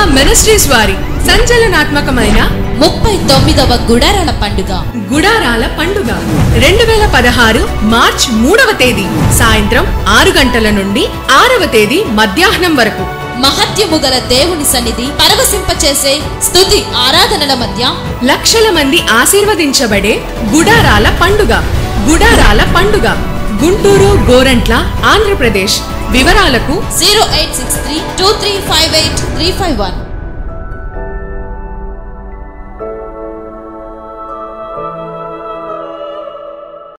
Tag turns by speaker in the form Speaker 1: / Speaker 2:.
Speaker 1: ministries వారి సంచలనాత్మకమైన
Speaker 2: ముప్పై తొమ్మిదవ గుడారాల పండుగ
Speaker 1: గుడారాల పండుగ రెండు వేల పదహారు మార్చ్ మూడవ తేదీ సాయంత్రం ఆరు గంటల నుండి ఆరవ తేదీ మధ్యాహ్నం వరకు
Speaker 2: మహత్యము గల దేవుని సన్నిధి పరవశింపచేసే స్తుతి ఆరాధనల మధ్య
Speaker 1: లక్షల మంది ఆశీర్వదించబడే గుడారాల పండుగ గుడారాల పండుగ గుంటూరు గోరంట్ల ఆంధ్రప్రదేశ్ వివరాలకు
Speaker 2: zero eight six three two three five eight three five one